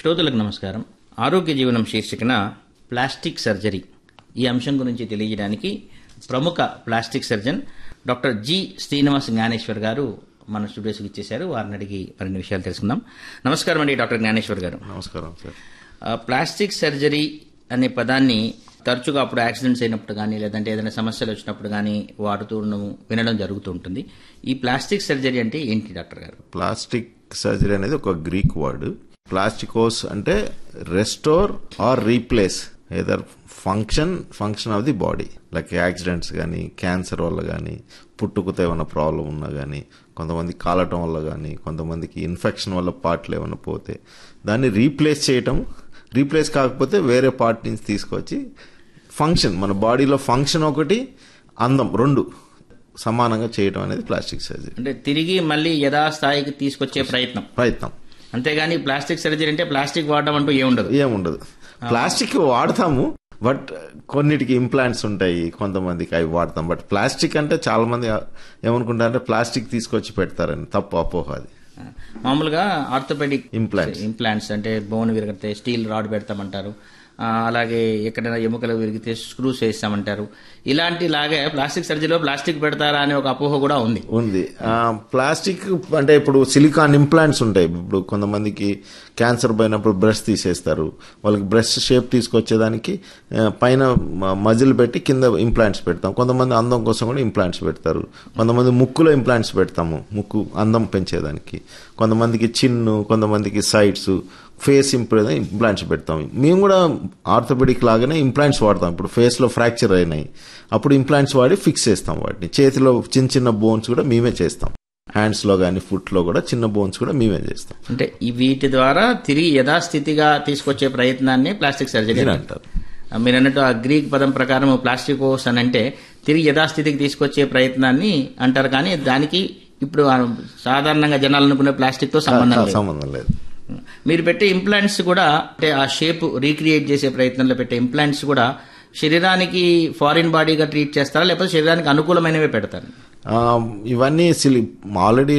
శ్రోతలకు నమస్కారం ఆరోగ్య జీవనం శీర్షికన ప్లాస్టిక్ సర్జరీ ఈ అంశం గురించి తెలియజేయడానికి ప్రముఖ plastic surgeon doctor G Srinivas Gnaneshwar గారు మన స్టూడియోస్కి ఇచ్చేశారు వారిని అడిగి మరిన్ని విషయాలు తెలుసుకుందాం నమస్కారం అండి డాక్టర్ జ్ఞానేశ్వర్ గారు నమస్కారం సార్ ఆ, ప్లాస్టిక్ సర్జరీ అనే పదాన్ని తరచుగా అప్పుడు యాక్సిడెంట్స్ అయినప్పుడు కానీ లేదంటే ఏదైనా సమస్యలు వచ్చినప్పుడు కానీ వాడుతూ ఉండడం వినడం జరుగుతూ ఉంటుంది ఈ ప్లాస్టిక్ సర్జరీ అంటే ఏంటి డాక్టర్ గారు ప్లాస్టిక్ సర్జరీ అనేది ఒక గ్రీక్ వర్డ్ ప్లాస్టికోస్ అంటే restore or replace either function function of the body like accidents కానీ క్యాన్సర్ వల్ల కానీ పుట్టుకతో ఏమైనా ప్రాబ్లం ఉన్నా కానీ కొంతమంది కాలటం వల్ల కానీ కొంతమందికి ఇన్ఫెక్షన్ వల్ల పార్ట్లు ఏమైనా పోతే దాన్ని రీప్లేస్ చేయటం రీప్లేస్ కాకపోతే వేరే పార్ట్ నుంచి తీసుకొచ్చి ఫంక్షన్ మన బాడీలో ఫంక్షన్ ఒకటి అందం రెండు సమానంగా చేయటం అనేది ప్లాస్టిక్ సర్జరీ అంటే తిరిగి మళ్ళీ యథాస్థాయికి తీసుకొచ్చే ప్రయత్నం ప్రయత్నం అంతేగాని ప్లాస్టిక్ సర్జరీ అంటే ప్లాస్టిక్ వాడడం అంటూ ఏముండదు ఏముండదు ప్లాస్టిక్ వాడతాము బట్ కొన్నిటికి ఇంప్లాంట్స్ ఉంటాయి కొంతమందికి అవి వాడతాం బట్ ప్లాస్టిక్ అంటే చాలా మంది ఏమనుకుంటారంటే ప్లాస్టిక్ తీసుకొచ్చి పెడతారని తప్పు అపోహ అది మామూలుగా ఆర్థోపెడిక్ Implants. ఇంప్లాంట్స్ అంటే బోన్ విరిగితే స్టీల్ రాడ్ పెడతామంటారు ఆ, అలాగే ఎక్కడైనా ఎముకలు విరిగితే స్క్రూస్ వేస్తామంటారు ఇలాంటి లాగే ప్లాస్టిక్ సర్జరీలో ప్లాస్టిక్ పెడతారా అనే ఒక అపోహ కూడా ఉంది ఉంది ఆ, ప్లాస్టిక్ అంటే ఇప్పుడు సిలికాన్ ఇంప్లాంట్స్ ఉంటాయి ఇప్పుడు కొంతమందికి క్యాన్సర్ పోయినప్పుడు బ్రష్ తీసేస్తారు వాళ్ళకి బ్రష్ షేప్ తీసుకొచ్చేదానికి ఆ, పైన మజిల్ పెట్టి కింద ఇంప్లాంట్స్ పెడతాం కొంతమంది అందం కోసం కూడా ఇంప్లాంట్స్ పెడతారు కొంతమంది ముక్కులో ఇంప్లాంట్స్ పెడతాము ముక్కు అందం పెంచేదానికి కొంతమందికి చిన్ను కొంతమందికి సైడ్స్ ఫేస్ ఇంప్రూవ్ ఇంప్లాంట్స్ పెడతాం మేము కూడా ఆర్థోపెడిక్ లాగానే ఇంప్లాంట్స్ వాడతాం ఇప్పుడు ఫేస్ లో ఫ్రాక్చర్ అయినాయి అప్పుడు ఇంప్లాంట్స్ వాడి ఫిక్స్ చేస్తాం వాటిని చేతిలో చిన్న చిన్న బోన్స్ కూడా మేమే చేస్తాం హ్యాండ్స్ లో కానీ ఫుట్ లో కూడా చిన్న బోన్స్ కూడా మేమే చేస్తాం అంటే ఈ వీటి ద్వారా తిరిగి యథాస్థితిగా తీసుకొచ్చే ప్రయత్నాన్ని ప్లాస్టిక్ సర్జరీ ఇది అంటారు అంటారు ఆ, మీరు అన్నట్టు ఆ గ్రీక్ పదం ప్రకారం ప్లాస్టికోస్ అని అంటే తిరిగి యథాస్థితికి తీసుకొచ్చే ప్రయత్నాన్ని అంటారు కానీ దానికి ఇప్పుడు ఆ సాధారణంగా జనాలు అనుకునే ప్లాస్టిక్ తో సంబంధం లేదు సంబంధం లేదు మీరు పెట్టే ఇంప్లాంట్స్ కూడా అంటే ఆ షేప్ రీక్రియేట్ చేసే ప్రయత్నంలో పెట్టే ఇంప్లాంట్స్ కూడా శరీరానికి ఫారిన్ బాడీగా ట్రీట్ చేస్తారా లేకపోతే శరీరానికి అనుకూలమైనవే పెడతారు ఆ, ఇవన్నీ సిలి ఆల్రెడీ